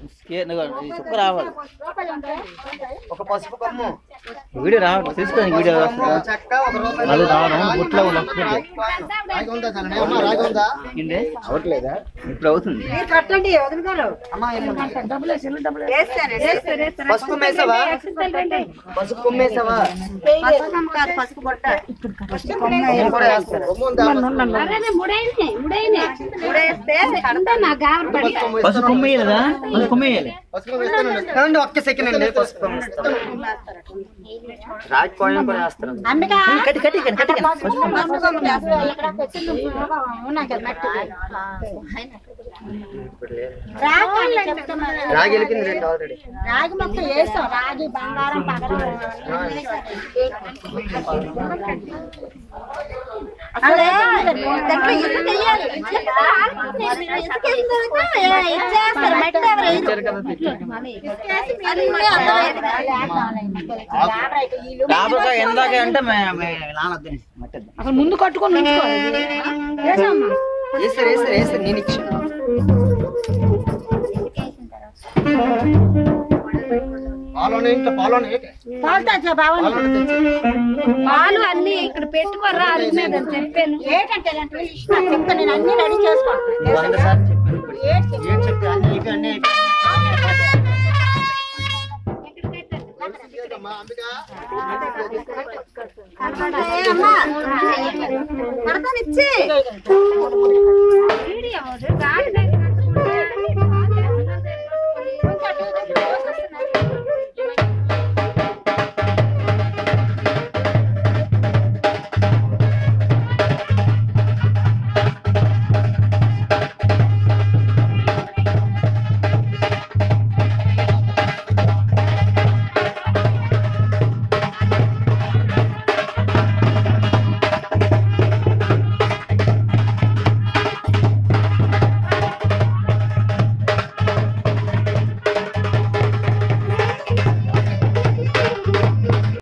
చుక్క రావాలి ఒక పసుపు కొమ్ము వీడియో రావాలి తీసుకోండి వీడియో చెక్క ఒక రూపాయి అది రావడం బుట్లో ఉన్నప్పుడు రాగి ఉందా చల్లని? అమ్మా, రాగి ఉందా ఏంటి అవట్లేదా ఇప్పుడు అవుతుంది కట్టండి వదులుగారు అమ్మా ఏమ్మా? పసుపు మేసావా పసుపు కొమ్మేసావా పసుపు కొట్ట నేను కూడా వేస్తాను. కొమ్ము ఉందా? పసుపు కొమ్మ వేయాలదా పసుపు కొమ్మ వేయాలి పసుపు కొమ్ము ఇస్తానండి. ఏమండి, ఒక్క సెకండ్ అండి పసుపు కొమ్ము ఇస్తాను. రాగి కాయిన్ కూడా వేస్తాను కట్టి కట్టి కట్టి కట్టి పసుపు కొమ్మ. రాగి వెళ్ళిపోయింది రెండు ఆల్రెడీ రాగి మొక్క వేస్తాం రాగి బంగారం పగరం అసలే దాంట్లో ఇసుక వేయాలి. ఇసుక వేసిన తర్వాత ఇచ్చేస్తారు. మట్టి ఎవరు వేయరు. అది కూడా అర్థమైంది. డాబర్ ఎందాక అంటే నానద్దని మట్టద్దు అసలు ముందు కట్టుకొని ఉంచుకోవాలి వేస్తారు వేస్తారు వేస్తారు నేను ఇచ్చాను పాలోనే ఇంకా పాలోనే పాలు తెచ్చా బావని. పాలు అన్ని ఇక్కడ పెట్టుకోరా అది మీద చెప్పాను ఏంటంటే ఇలాంటివి ఇష్టం. ఇంకా నేను అన్ని రెడీ చేసుకుంటాను వంద సార్లు చెప్పాను ఇప్పుడు. ఏం చెప్పి అన్ని అయిపోయి అన్ని అయిపోయి. అమ్మా, అంబిక. అమ్మా కడతానిచ్చి వీడియో గాడి